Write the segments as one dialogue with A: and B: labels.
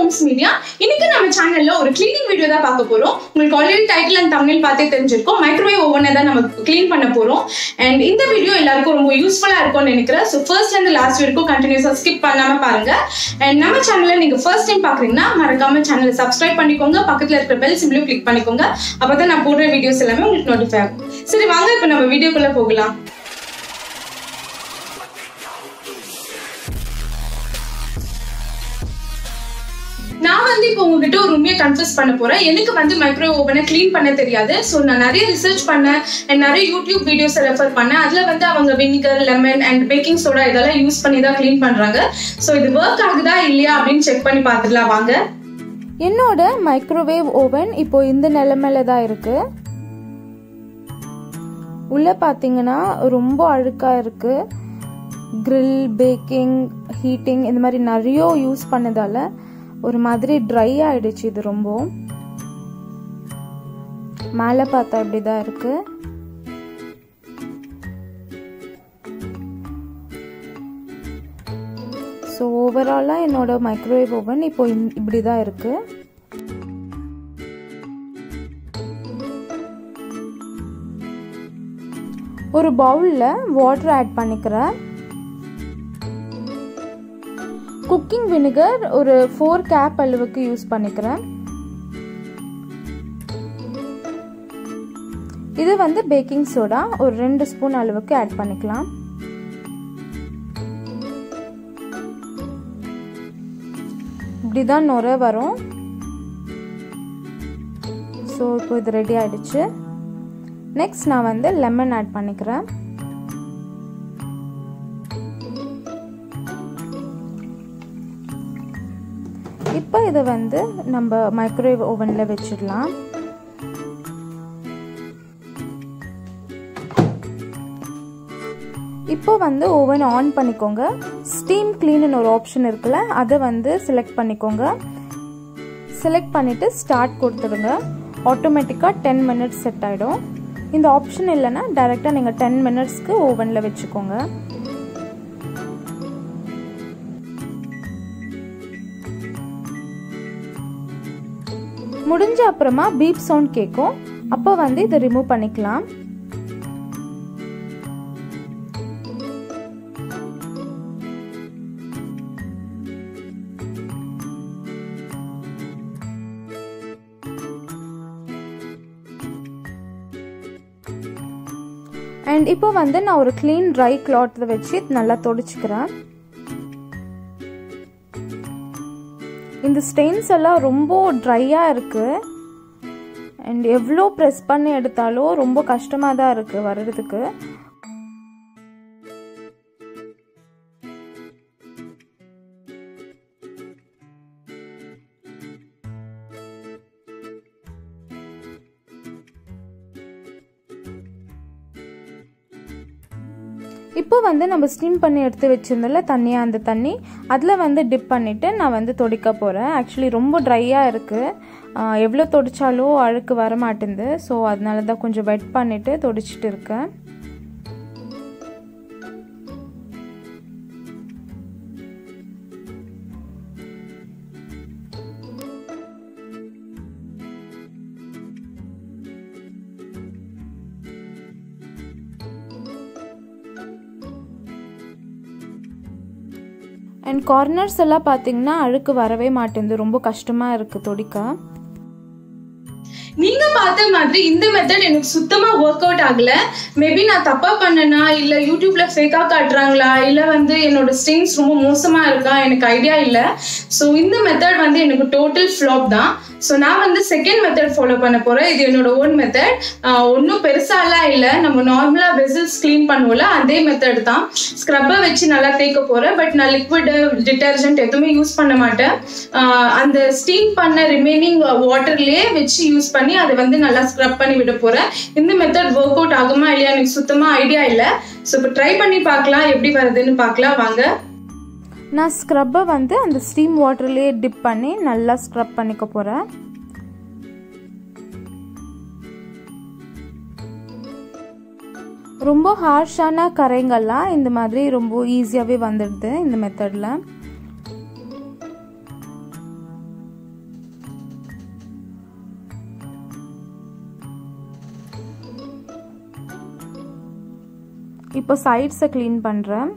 A: Holmes media இன்னைக்கு நம்ம சேனல்ல ஒரு கிளீனிங் வீடியோ தான் பார்க்க போறோம் உங்களுக்கு ஆல்ரெடி டைட்டில் அண்ட் தமிழ் பார்த்தே தெரிஞ்சிருக்கும் மைக்ரோவேவ் ஓவனை தான் நம்ம க்ளீன் பண்ண போறோம் அண்ட் இந்த வீடியோ எல்லாருக்கும் ரொம்ப யூஸ்ஃபுல்லா இருக்கும்னு நினைக்கிறேன் ஸோ ஃபர்ஸ்ட்ல இருந்து லாஸ்ட் வரைக்கும் கண்டினியூஸா ஸ்கிப் பண்ணாம பாருங்க அண்ட் நம்ம சேனல்ல நீங்க ஃபர்ஸ்ட் டைம் பாக்குறீங்கன்னா மறக்காம சேனலை சப்ஸ்கிரைப் பண்ணிக்கோங்க பக்கத்துல இருக்கிற பெல் சிம்பிளும் கிளிக் பண்ணிக்கோங்க அப்பதான் நான் போடுற வீடியோஸ் எல்லாமே உங்களுக்கு நோட்டிஃபை ஆகும் சரி வாங்க இப்போ நம்ம வீடியோக்குள்ள போகலாம் நான் வந்து இப்போ உங்ககிட்ட ஒரு உண்மையை கன்ஃபியூஸ் பண்ண போறேன் எனக்கு வந்து மைக்ரோவேவ் ஓவனை க்ளீன் பண்ண தெரியாது ஸோ நான் நிறைய ரிசர்ச் பண்ணேன் அண்ட் நிறைய யூடியூப் வீடியோஸ் ரெஃபர் பண்ணேன் அதுல வந்து அவங்க vinegar lemon and baking soda இதெல்லாம் யூஸ் பண்ணி தான் க்ளீன் பண்றாங்க ஸோ இது ஒர்க் ஆகுதா இல்லையா அப்படின்னு செக் பண்ணி பார்த்துடலாம் வாங்க
B: என்னோட மைக்ரோவேவ் ஓவன் இப்போ இந்த நிலைமையில தான் இருக்கு உள்ள பார்த்தீங்கன்னா ரொம்ப அழுக்கா இருக்கு grill பேக்கிங் ஹீட்டிங் இந்த மாதிரி நிறைய யூஸ் பண்ணதால ஒரு மாதிரி ட்ரை ஆயிடுச்சு இது ரொம்ப மேலே பார்த்தா இப்படி தான் இருக்கு ஸோ ஓவராலாக என்னோட மைக்ரோவேவ் ஓவன் இப்போ இப்படி தான் இருக்கு ஒரு பவுலில் வாட்டர் ஆட் பண்ணிக்கிறேன் குக்கிங் வினிகர் ஒரு ஃபோர் கேப் அளவுக்கு யூஸ் பண்ணிக்கிறேன் இது வந்து பேக்கிங் சோடா ஒரு ரெண்டு ஸ்பூன் அளவுக்கு ஆட் பண்ணிக்கலாம் இப்படிதான் நுர வரும் ஸோ இப்போ இது ரெடி ஆயிடுச்சு நெக்ஸ்ட் நான் வந்து லெமன் ஆட் பண்ணிக்கிறேன் இப்போ இதை வந்து நம்ம மைக்ரோவேவ் ஓவனில் வச்சிடலாம் இப்போ வந்து ஓவன் ஆன் பண்ணிக்கோங்க ஸ்டீம் கிளீன் ஒரு ஆப்ஷன் இருக்குல்ல அதை வந்து செலக்ட் பண்ணிக்கோங்க செலக்ட் பண்ணிவிட்டு ஸ்டார்ட் கொடுத்துடுங்க ஆட்டோமேட்டிக்காக டென் மினிட்ஸ் செட் ஆகிடும் இந்த ஆப்ஷன் இல்லைன்னா டைரெக்டாக நீங்கள் டென் மினிட்ஸ்க்கு ஓவனில் வச்சுக்கோங்க முடிஞ்ச அப்புறமா பீப் சவுண்ட் கேட்கும் அப்போ வந்து இதை ரிமூவ் பண்ணிக்கலாம் அண்ட் இப்போ வந்து நான் ஒரு க்ளீன் ட்ரை கிளாத்தை வச்சு நல்லா தொடச்சிக்கிறேன் இந்த ஸ்டெயின்ஸ் எல்லாம் ரொம்ப ட்ரையாக இருக்குது அண்ட் எவ்வளோ ப்ரெஸ் பண்ணி எடுத்தாலும் ரொம்ப கஷ்டமாக தான் இருக்குது வர்றதுக்கு இப்போ வந்து நம்ம ஸ்டீம் பண்ணி எடுத்து வச்சிருந்தோம்ல தண்ணியாக அந்த தண்ணி அதில் வந்து டிப் பண்ணிவிட்டு நான் வந்து தொடிக்க போகிறேன் ஆக்சுவலி ரொம்ப ட்ரையாக இருக்குது எவ்வளோ தொடிச்சாலும் அழுக்கு வர மாட்டேங்குது ஸோ அதனால தான் கொஞ்சம் வெட் பண்ணிவிட்டு தொடிச்சிட்டு இருக்கேன் அண்ட் கார்னர்ஸ் எல்லாம் பார்த்தீங்கன்னா அழுக்கு வரவே மாட்டேங்குது ரொம்ப கஷ்டமாக இருக்குது தொடிக்க
A: நீங்க பார்த்த மாதிரி இந்த மெத்தட் எனக்கு சுத்தமா ஒர்க் அவுட் ஆகல மேபி நான் தப்பா பண்ணனா இல்ல யூடியூப்ல ஃபேக்கா காட்டுறாங்களா இல்ல வந்து என்னோட ஸ்ட்ரிங்ஸ் ரொம்ப மோசமா இருக்கா எனக்கு ஐடியா இல்ல ஸோ இந்த மெத்தட் வந்து எனக்கு டோட்டல் ஃப்ளாப் தான் ஸோ நான் வந்து செகண்ட் மெத்தட் ஃபாலோ பண்ண போறேன் இது என்னோட ஓன் மெத்தட் ஒன்றும் பெருசாலாம் இல்லை நம்ம நார்மலா வெசல்ஸ் க்ளீன் பண்ணுவோம்ல அதே மெத்தட் தான் ஸ்க்ரப்பை வச்சு நல்லா தேய்க்க போறேன் பட் நான் லிக்விட் டிட்டர்ஜென்ட் எதுவுமே யூஸ் பண்ண மாட்டேன் அந்த ஸ்டீம் பண்ண ரிமைனிங் வாட்டர்லயே வச்சு யூஸ் பண்ணி அதை வந்து நல்லா ஸ்க்ரப் பண்ணி விட போறேன் இந்த மெத்தட் ஒர்க் அவுட் ஆகுமா இல்லையா எனக்கு சுத்தமா ஐடியா இல்லை ஸோ இப்போ ட்ரை பண்ணி பார்க்கலாம் எப்படி வருதுன்னு பார்க்கலாம் வாங்க
B: நான் ஸ்க்ரப்பை வந்து அந்த ஸ்டீம் வாட்டர்லேயே டிப் பண்ணி நல்லா ஸ்க்ரப் பண்ணிக்க போகிறேன் ரொம்ப ஹார்ஷான கரைங்கள்லாம் இந்த மாதிரி ரொம்ப ஈஸியாகவே வந்துடுது இந்த மெத்தடில் இப்போ சைட்ஸை க்ளீன் பண்ணுறேன்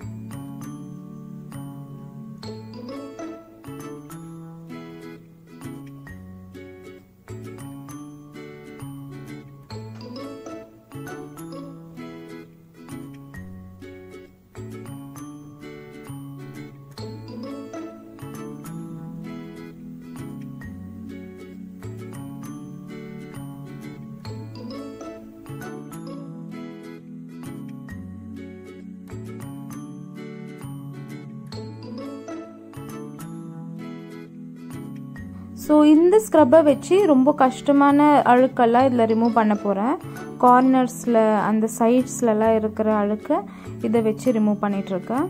B: ஸோ இந்த ஸ்க்ரப்பை வச்சு ரொம்ப கஷ்டமான அழுக்கெல்லாம் இதில் ரிமூவ் பண்ண போகிறேன் கார்னர்ஸில் அந்த சைட்ஸ்லலாம் இருக்கிற அழுக்கு இதை வச்சு ரிமூவ் பண்ணிகிட்ருக்கேன்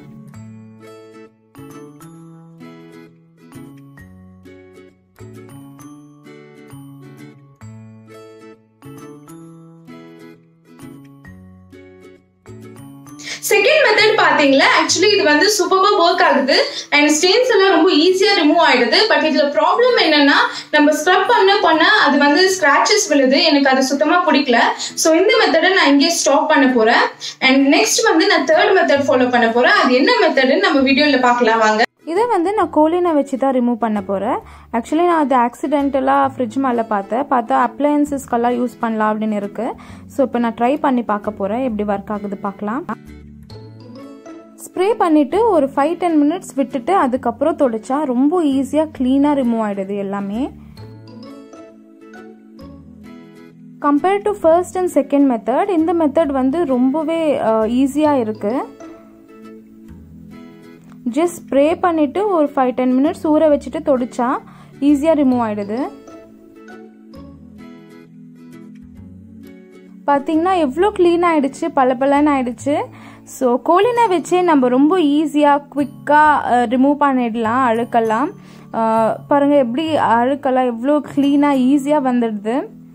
A: செகண்ட் மெத்தட் பாத்தீங்களா ஆக்சுவலி இது வந்து சூப்பரா ஒர்க் ஆகுது அண்ட் ஸ்டெயின்ஸ் எல்லாம் ரொம்ப ஈஸியா ரிமூவ் ஆயிடுது பட் இதுல ப்ராப்ளம் என்னன்னா நம்ம ஸ்க்ரப் பண்ண பண்ண அது வந்து ஸ்கிராச்சஸ் விழுது எனக்கு அது சுத்தமா பிடிக்கல ஸோ இந்த மெத்தடை நான் இங்கே ஸ்டாப் பண்ண போறேன் அண்ட் நெக்ஸ்ட் வந்து நான் தேர்ட் மெத்தட் ஃபாலோ பண்ண போறேன் அது என்ன மெத்தடுன்னு நம்ம வீடியோல பார்க்கலாம் வாங்க
B: இதை வந்து நான் கோலினை வச்சு தான் ரிமூவ் பண்ண போகிறேன் ஆக்சுவலி நான் அது ஆக்சிடென்டலாக ஃப்ரிட்ஜ் மேலே பார்த்தேன் பார்த்தா அப்ளையன்சஸ்க்கெல்லாம் யூஸ் பண்ணலாம் அப்படின்னு இருக்குது ஸோ இப்போ நான் ட்ரை பண்ணி பார்க்க போகிறேன் எப்படி ஒர்க் ஆகுது பார்க்கலாம் ஸ்ப்ரே பண்ணிவிட்டு ஒரு ஃபைவ் டென் மினிட்ஸ் விட்டுட்டு அதுக்கப்புறம் தொடைச்சா ரொம்ப ஈஸியாக க்ளீனாக ரிமூவ் ஆகிடுது எல்லாமே compared to first and second method இந்த மெத்தட் வந்து ரொம்பவே ஈஸியாக இருக்குது ஜஸ்ட் ஸ்ப்ரே பண்ணிவிட்டு ஒரு ஃபைவ் டென் மினிட்ஸ் ஊற வச்சுட்டு தொடிச்சா ஈஸியாக ரிமூவ் ஆகிடுது பார்த்தீங்கன்னா எவ்வளோ க்ளீன் ஆகிடுச்சு பல பலன்னு ஆகிடுச்சு ஸோ கோலினை வச்சே நம்ம ரொம்ப ஈஸியாக குவிக்காக ரிமூவ் பண்ணிடலாம் அழுக்கெல்லாம் பாருங்கள் எப்படி அழுக்கெல்லாம் எவ்வளோ க்ளீனாக ஈஸியாக வந்துடுது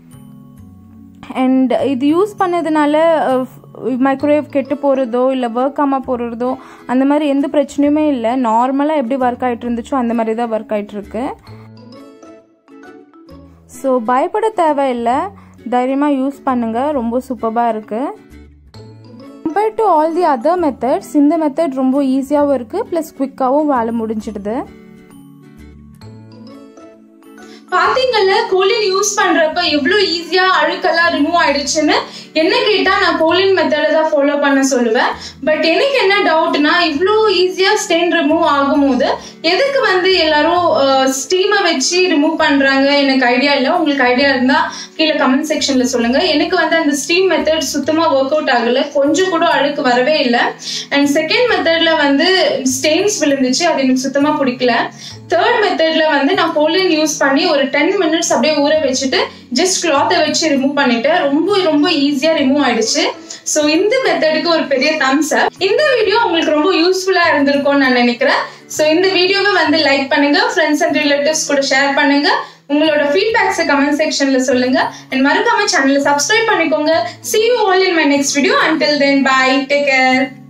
B: அண்ட் இது யூஸ் பண்ணதுனால மைக்ரோவேவ் கெட்டு போகிறதோ இல்லை ஒர்க் ஆகாமல் போகிறதோ அந்த மாதிரி எந்த பிரச்சனையுமே இல்லை நார்மலாக எப்படி ஒர்க் ஆகிட்டு இருந்துச்சோ அந்த மாதிரி தான் ஒர்க் ஆகிட்டுருக்கு ஸோ பயப்பட தேவையில்லை தைரியமாக யூஸ் பண்ணுங்கள் ரொம்ப சூப்பராக இருக்குது compared to all the other methods இந்த மெத்தட் ரொம்ப ஈஸியாகவும் இருக்குது ப்ளஸ் குவிக்காகவும் வேலை முடிஞ்சிடுது
A: பாத்தீங்கல்ல கோலின் யூஸ் பண்றப்ப எவ்வளவு ஈஸியா அழுக்கெல்லாம் ரிமூவ் ஆயிடுச்சுன்னு என்ன கேட்டா நான் கோலின் மெத்தடை தான் ஃபாலோ பண்ண சொல்லுவேன் பட் எனக்கு என்ன டவுட்னா இவ்வளோ ஈஸியா ஸ்டெயின் ரிமூவ் ஆகும்போது எதுக்கு வந்து எல்லாரும் ஸ்டீமை வச்சு ரிமூவ் பண்றாங்க எனக்கு ஐடியா இல்லை உங்களுக்கு ஐடியா இருந்தா கீழே கமெண்ட் செக்ஷன்ல சொல்லுங்க எனக்கு வந்து அந்த ஸ்டீம் மெத்தட் சுத்தமா ஒர்க் அவுட் ஆகல கொஞ்சம் கூட அழுக்கு வரவே இல்லை அண்ட் செகண்ட் மெத்தட்ல வந்து ஸ்டெயின்ஸ் விழுந்துச்சு அது எனக்கு சுத்தமா பிடிக்கல தேர்ட் மெத்தட்ல வந்து நான் கோலின் யூஸ் பண்ணி ஒரு டென் மினிட்ஸ் அப்படியே ஊற வச்சுட்டு ஜஸ்ட் கிளாத்தை வச்சு ரிமூவ் பண்ணிட்டேன் ரொம்ப ரொம்ப ஈஸியா ரிமூவ் ஆயிடுச்சு ஸோ இந்த மெத்தடுக்கு ஒரு பெரிய தம்ஸ் அப் இந்த வீடியோ உங்களுக்கு ரொம்ப யூஸ்ஃபுல்லா இருந்திருக்கும்னு நான் நினைக்கிறேன் ஸோ இந்த வீடியோவை வந்து லைக் பண்ணுங்க ஃப்ரெண்ட்ஸ் அண்ட் ரிலேட்டிவ்ஸ் கூட ஷேர் பண்ணுங்க உங்களோட ஃபீட்பேக்ஸை கமெண்ட் செக்ஷன்ல சொல்லுங்க அண்ட் மறக்காம சேனலை சப்ஸ்கிரைப் பண்ணிக்கோங்க see you all in my next video until then bye take care